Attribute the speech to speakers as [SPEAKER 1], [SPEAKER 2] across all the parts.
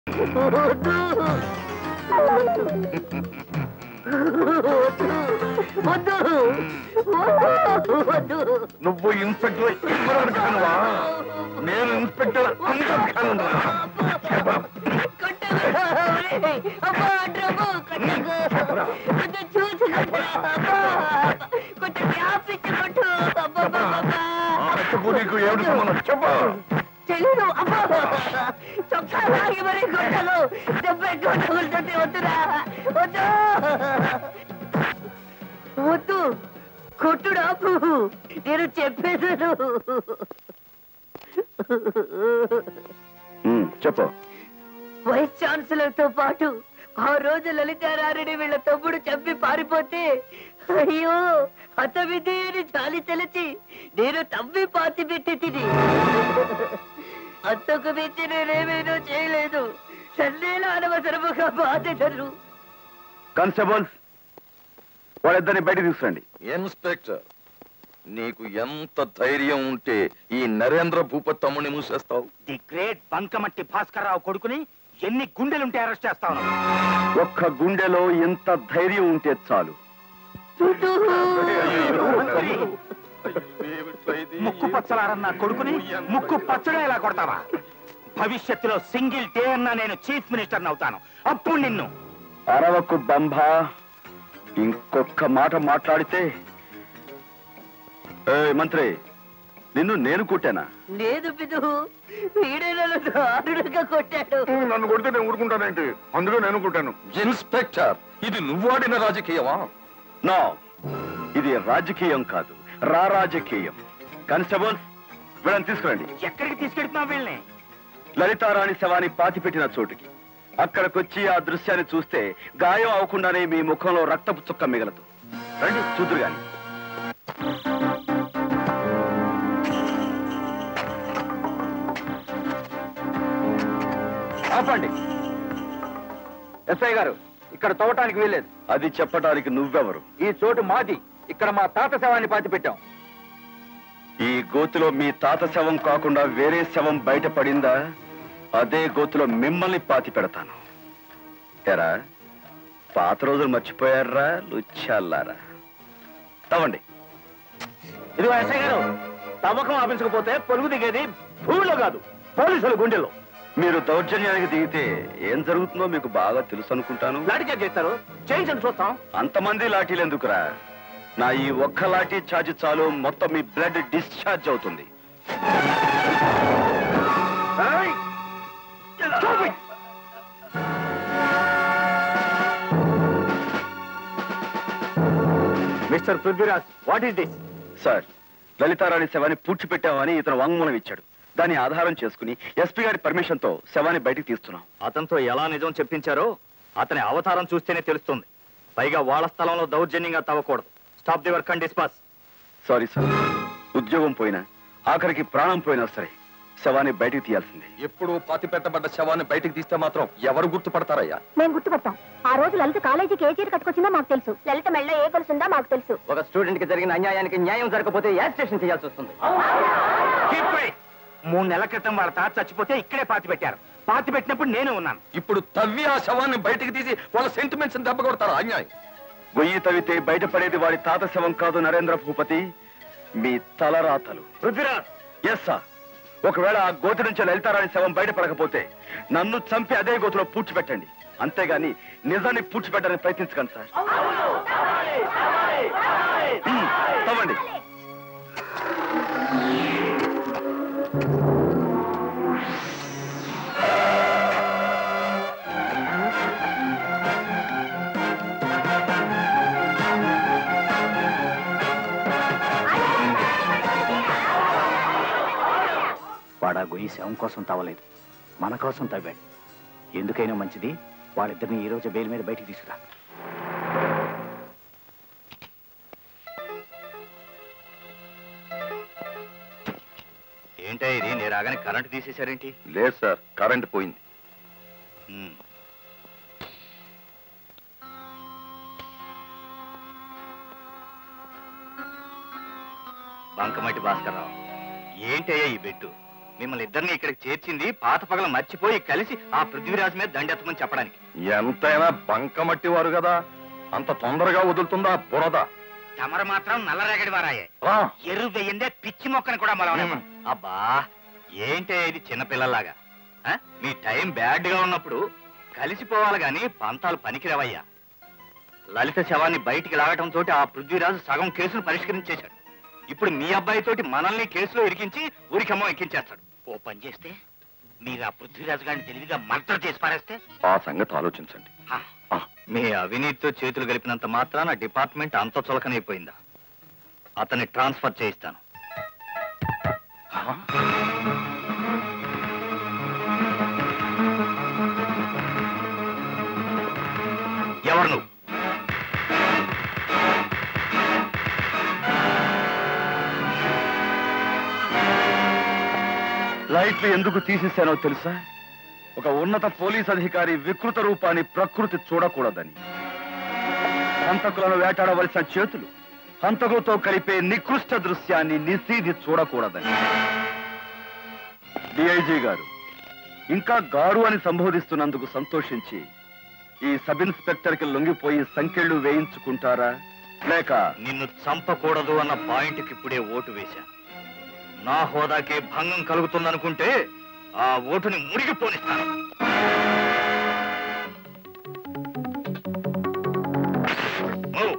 [SPEAKER 1] వద్దు వద్దు
[SPEAKER 2] నువ్వు ఇన్స్పెక్టర్ ఇమ్మరాడు కానువా నేను ఇన్స్పెక్టర్ అంబర్ ఖాన్
[SPEAKER 1] అబ్బా డ్రమ్ము కట్టకు కొంచెం చూసి కట్టరా అబ్బా కొంచెం గ్యాప్ ఇచ్చి కొట్టు అబ్బా
[SPEAKER 2] నీకు ఏమిటి సంబంధం చెప్పు
[SPEAKER 1] తెలీదు అబ్బా చొక్కా లాగి మరీ కొట్టను దెబ్బ ఎక్కువ తగులుతుంటే వద్దురా వద్దు వద్దు కొట్టుడు ఆపు నేను చెప్పేదాను
[SPEAKER 2] చెప్పు
[SPEAKER 1] వైస్ ఛాన్సలర్ తో పాటు ఆ రోజు లలితారారిని వీళ్ళ తమ్ముడు చంపి పారిపోతే అయ్యో హతవిధి అని జాలి తెలిసి నేను తమ్మి పాతి పెట్టి తిని అంతకు మించి నేనేమేనో చేయలేదు సన్నేలా అనవసరముగా బాధ్యతను
[SPEAKER 2] కానిస్టేబుల్ వాళ్ళిద్దరిని బయట తీసుకురండి
[SPEAKER 3] ఇన్స్పెక్టర్ నీకు ఎంత ధైర్యం ఉంటే ఈ నరేంద్ర భూపత్ తమ్ముని మూసేస్తావు
[SPEAKER 4] ది గ్రేట్ బంకమట్టి భాస్కర్రావు కొడుకుని ఎన్ని గుండెలుంటే అరెస్ట్ చేస్తావు
[SPEAKER 2] ఒక్క గుండెలో ఎంత ధైర్యం ఉంటే చాలు
[SPEAKER 4] ముక్కు పచ్చలారన్న కొడుకుని ముక్కు పచ్చడే ఇలా కొడతావా భవిష్యత్తులో సింగిల్ డే అన్నా నేను చీఫ్ మినిస్టర్ అవుతాను అప్పుడు నిన్ను
[SPEAKER 2] అరవకు బంభ ఇంకొక మాట మాట్లాడితే ఏయ్ మంత్రి నిన్ను నేను కొట్టానా
[SPEAKER 1] లేదు పిదు వీడే నన్ను దారుణంగా కొట్టాడు
[SPEAKER 2] నన్ను కొడితే నేను ఊరుకుంటానేంటి అందులో నేను కొట్టాను
[SPEAKER 3] ఇన్స్పెక్టర్ ఇది నువ్వు ఆడిన రాజకీయమా
[SPEAKER 2] నో ఇది రాజకీయం కాదు రా రాజకీయం కానిస్టేబుల్ వీళ్ళని తీసుకురండి
[SPEAKER 4] ఎక్కడికి తీసుకెళ్తున్నావు వీళ్ళని
[SPEAKER 2] లలితారాణి శవాన్ని పాతిపెట్టిన చోటుకి అక్కడికొచ్చి ఆ దృశ్యాన్ని చూస్తే గాయం అవకుండానే మీ ముఖంలో రక్తపు చుక్క మిగలదు రండి చూదురు గాని
[SPEAKER 5] ఆపండి ఎస్ఐ గారు ఇక్కడ తవ్వటానికి వీల్లేదు
[SPEAKER 2] అది చెప్పడానికి నువ్వెవరు
[SPEAKER 5] ఈ చోటు మాది ఇక్కడ మా తాత శవాన్ని పాతి పెట్టాం
[SPEAKER 2] ఈ గోతులో మీ తాత శవం కాకుండా వేరే శవం బయటపడిందా అదే గోతులో మిమ్మల్ని పాతి పెడతాను ఎరా పాత రోజులు మర్చిపోయారా లుచ్చాలారా తవ్వండి
[SPEAKER 5] ఇదిగో ఎస్ఐ గారు తవ్వకం ఆపించకపోతే పొలుగు దిగేది భూమిలో కాదు పోలీసుల గుండెల్లో
[SPEAKER 2] మీరు దౌర్జన్యానికి దిగితే ఏం జరుగుతుందో మీకు బాగా తెలుసు అనుకుంటాను
[SPEAKER 5] లాఠీ చార్జ్ చేస్తారు చేయించండి చూస్తాం
[SPEAKER 2] అంతమంది లాఠీలు ఎందుకురా నా ఈ ఒక్క లాఠీ ఛార్జ్ చాలు మొత్తం మీ బ్లడ్ డిశ్చార్జ్ అవుతుంది
[SPEAKER 5] ఏయ్! Stop it! Mister Prithviraj what is this
[SPEAKER 2] sir Lalitharani శవాన్ని పూడ్చిపెట్టామని ఇతను వాంగ్మూలం ఇచ్చాడు దాన్ని ఆధారం చేసుకుని ఎస్పీ గారి పర్మిషన్ తో శవాన్ని బయటికి తీస్తున్నాం
[SPEAKER 4] అతనితో ఎలా నిజం చెప్పించారో అతని అవతారం చూస్తేనే తెలుస్తుంది పైగా వాళ్ళ స్థలంలో దౌర్జన్యంగా తవ్వకూడదు stop the work and disperse
[SPEAKER 2] sorry sir ఉద్యోగం పోయినా ఆఖరికి ప్రాణం పోయినా సరే శవాన్ని బయటికి తీయాల్సిందే
[SPEAKER 3] ఎప్పుడు పాతి పెట్టబడ్డ శవాన్ని బయటికి తీస్తే మాత్రం ఎవరు గుర్తుపడతారయ్యా
[SPEAKER 6] మేము గుర్తుపడతాం ఆ రోజు లలిత కాలేజీకి ఏ చీర కట్టుకొచ్చిందో మాకు తెలుసు లలిత మెళ్ళ ఏ కొలుసుందో మాకు తెలుసు
[SPEAKER 5] ఒక స్టూడెంట్ కి జరిగిన అన్యాయానికి న్యాయం జరగకపోతే యాజిటేషన్ చేయాల్సి వస్తుంది
[SPEAKER 4] మూడు నెలల క్రితం వాళ్ళ తాత చచ్చిపోతే ఇక్కడే పాతి పెట్టారు పాతి పెట్టినప్పుడు నేను ఉన్నాను
[SPEAKER 3] ఇప్పుడు తవ్వి ఆ శవాన్ని బయటికి తీసి వాళ్ళ సెంటిమెంట్స్ దెబ్బ కొడతారు అన్యాయం
[SPEAKER 2] గొయ్యి తవ్వితే బయటపడేది వాడి తాత శవం కాదు నరేంద్ర భూపతి మీ తలరాతలు
[SPEAKER 4] పృథ్వీరాజ్
[SPEAKER 2] ఎస్ సార్ ఒకవేళ ఆ గోతి నుంచి లలితారాణి శవం బయటపడకపోతే నన్ను చంపి అదే గోతులో పూడ్చిపెట్టండి అంతేగాని నిజాన్ని పూడ్చిపెట్టడానికి ప్రయత్నించకండి సార్ హ్మ్, తవ్వండి
[SPEAKER 4] వాడా గొయ్యి శవం కోసం తవ్వలేదు మన కోసం తవ్వాడు ఎందుకైనా మంచిది వాళ్ళిద్దరిని ఈ రోజు బెయిల్ మీద బయటికి తీసుకురా ఏంటో ఇది నేను రాగానే కరెంట్ తీసేశారేంటి
[SPEAKER 3] లేదు సార్ కరెంట్ పోయింది
[SPEAKER 4] ఉమ్. బంకమట్టి భాస్కర్రావు ఏంటయ్యా ఈ బెట్టు
[SPEAKER 5] మిమ్మల్ని ఇద్దరిని ఇక్కడికి చేర్చింది పాత పగల మర్చిపోయి కలిసి ఆ పృథ్వీరాజు మీద దండెత్తమని చెప్పడానికి
[SPEAKER 3] ఎంతైనా బంకమట్టి వారు కదా అంత తొందరగా వదులుతుందా బురద
[SPEAKER 4] తమరు మాత్రం నల్లరేగడి వారాయే
[SPEAKER 3] రా.
[SPEAKER 4] ఎరువు వెయ్యిందే పిచ్చి మొక్కను కూడా మొలవలేము
[SPEAKER 5] అబ్బా ఏంటే ఇది చిన్నపిల్లలాగా ఆ? మీ టైం బ్యాడ్ గా ఉన్నప్పుడు కలిసిపోవాలి గాని పంతాలు పనికిరావయ్యా లలిత శవాన్ని బయటికి లాగటం తోటి ఆ పృథ్వీరాజు సగం కేసును పరిష్కరించేశాడు ఇప్పుడు మీ అబ్బాయి తోటి మనల్ని కేసులో ఇరికించి ఊరికమ్మో ఎక్కించేస్తాడు
[SPEAKER 4] ఓ పని చేస్తే మీరు ఆ పృథ్వీరాజు గారిని తెలివిగా మర్డర్ చేసి పారేస్తే
[SPEAKER 3] ఆ సంగతి ఆలోచించండి
[SPEAKER 4] హా,
[SPEAKER 5] మీ అవినీతితో చేతులు కలిపినంత మాత్రాన డిపార్ట్మెంట్ అంత చులకనైపోయిందా అతన్ని ట్రాన్స్ఫర్ చేయిస్తాను ఎవరు నువ్వు
[SPEAKER 2] లైట్లు ఎందుకు తీసేశానో తెలుసా ఒక ఉన్నత పోలీస్ అధికారి వికృత రూపాన్ని ప్రకృతి చూడకూడదని హంతకులను వేటాడవలసిన చేతులు హంతకులతో కలిపే నికృష్ట దృశ్యాన్ని నిశీది చూడకూడదని డిఐజీ గారు ఇంకా గారు అని సంబోధిస్తున్నందుకు సంతోషించి ఈ సబ్ ఇన్స్పెక్టర్ కి లొంగిపోయి సంకెళ్ళు వేయించుకుంటారా లేక
[SPEAKER 5] నిన్ను చంపకూడదు అన్న పాయింట్కి ఇప్పుడే ఓటు వేశాను నా హోదాకే భంగం కలుగుతుందనుకుంటే ఆ ఓటుని మురిగిపోనిస్తాను Move.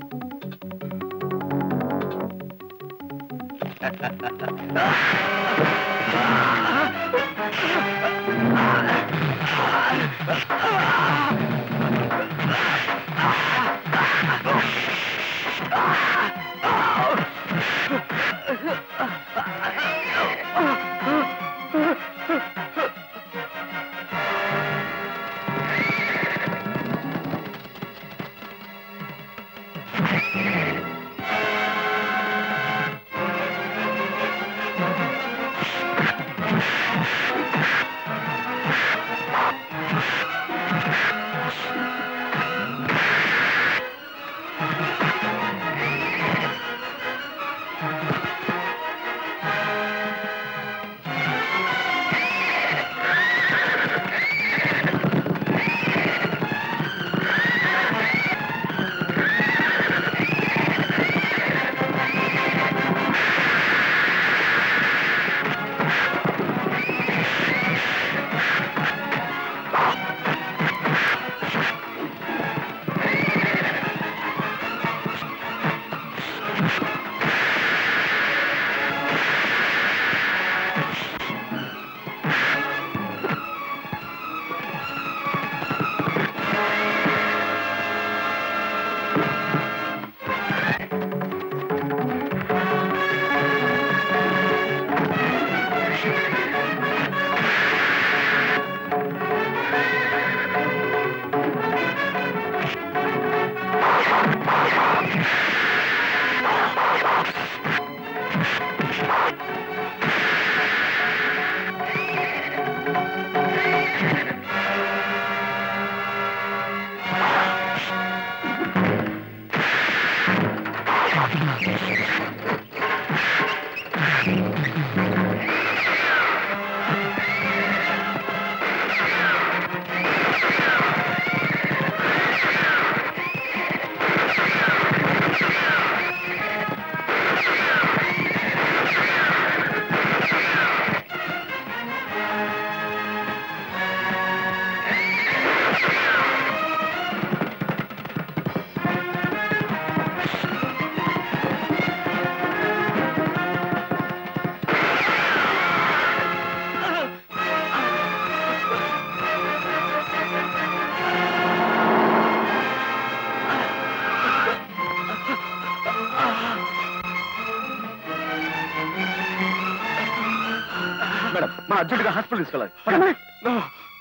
[SPEAKER 2] మేడం మన అర్జెంటుగా హాస్పిటల్ తీసుకెళ్ళాలి
[SPEAKER 4] నో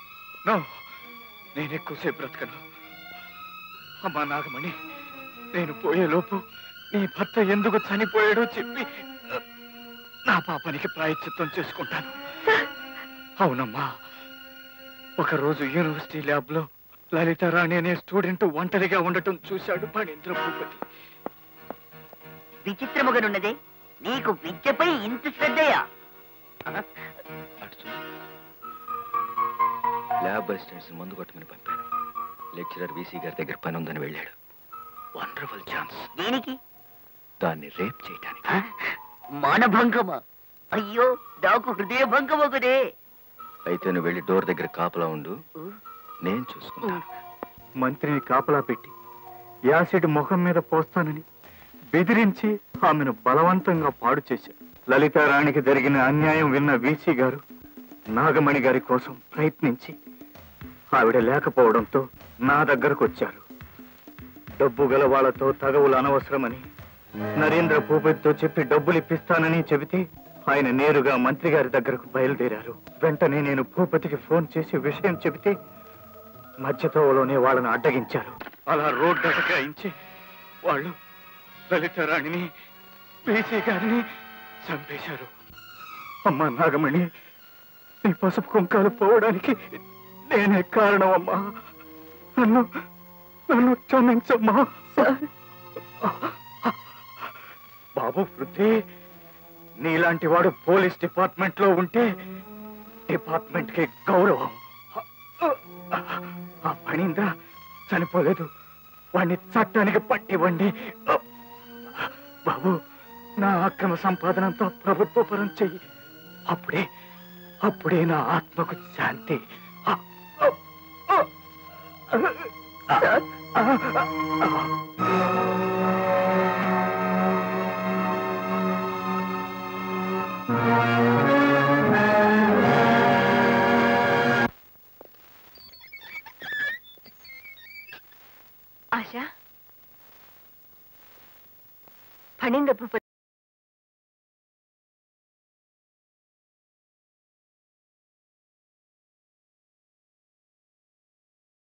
[SPEAKER 4] నో నేను ఎక్కువసేపు బ్రతకను అమ్మా నాగమణి నేను పోయేలోపు నీ భర్త ఎందుకు చనిపోయాడో చెప్పి నా పాపానికి ప్రాయశ్చిత్తం చేసుకుంటాను అవునమ్మా ఒకరోజు యూనివర్సిటీ ల్యాబ్ లో లలితారాణి అనే స్టూడెంట్ ఒంటరిగా ఉండటం చూశాడు ఫణీంద్ర భూపతి
[SPEAKER 1] విచిత్రముగానున్నదే నీకు విద్యపై ఇంత శ్రద్ధయా
[SPEAKER 2] ల్యాబ్ అసిస్టెంట్స్ మందు కొట్టమని పంపాను లెక్చరర్ వీసీ గారి దగ్గర పని ఉందని వెళ్ళాడు వండర్ఫుల్ ఛాన్స్
[SPEAKER 1] దేనికి
[SPEAKER 2] దాన్ని రేప్ చేయటానికి
[SPEAKER 1] మానభంగమా అయ్యో నాకు హృదయ భంగం ఒకదే
[SPEAKER 2] అయితే నువ్వు వెళ్ళి డోర్ దగ్గర కాపలా ఉండు నేను చూసుకుంటాను
[SPEAKER 4] మంత్రిని కాపలా పెట్టి యాసిడ్ ముఖం మీద పోస్తానని బెదిరించి ఆమెను బలవంతంగా పాడు చేశారు లలితారాణికి జరిగిన అన్యాయం విన్న వీసీ గారు నాగమణి గారి కోసం ప్రయత్నించి ఆవిడ లేకపోవడంతో నా దగ్గరకు వచ్చారు డబ్బు గల వాళ్ళతో తగవులు అనవసరమని నరేంద్ర భూపతితో చెప్పి డబ్బులు ఇప్పిస్తానని చెబితే ఆయన నేరుగా మంత్రి గారి దగ్గరకు బయలుదేరారు వెంటనే నేను భూపతికి ఫోన్ చేసి విషయం చెబితే మధ్యతోవలోనే వాళ్ళని అడ్డగించారు అలా రోడ్డు అటకాయించి వాళ్ళు లలితారాణిని బీసీ గారిని చంపేశారు అమ్మా నాగమణి నీ పసుపు కుంకాలు పోవడానికి నేనే కారణం అమ్మా నన్ను నన్ను క్షమించమ్మా బాబు పృథ్వీ నీలాంటి వాడు పోలీస్ డిపార్ట్మెంట్ లో ఉంటే డిపార్ట్మెంట్ కి గౌరవం ఆ ఫణీంద్ర చనిపోలేదు వాణ్ణి చట్టానికి పట్టివ్వండి బాబు నా అక్రమ సంపాదనంతో ప్రభుత్వ పరం చెయ్యి అప్పుడే అప్పుడే నా ఆత్మకు శాంతి ఆ, ఆ, ఆ, ఆ, ఆ.
[SPEAKER 1] ఆశ ఫణీంద్ర భూపతి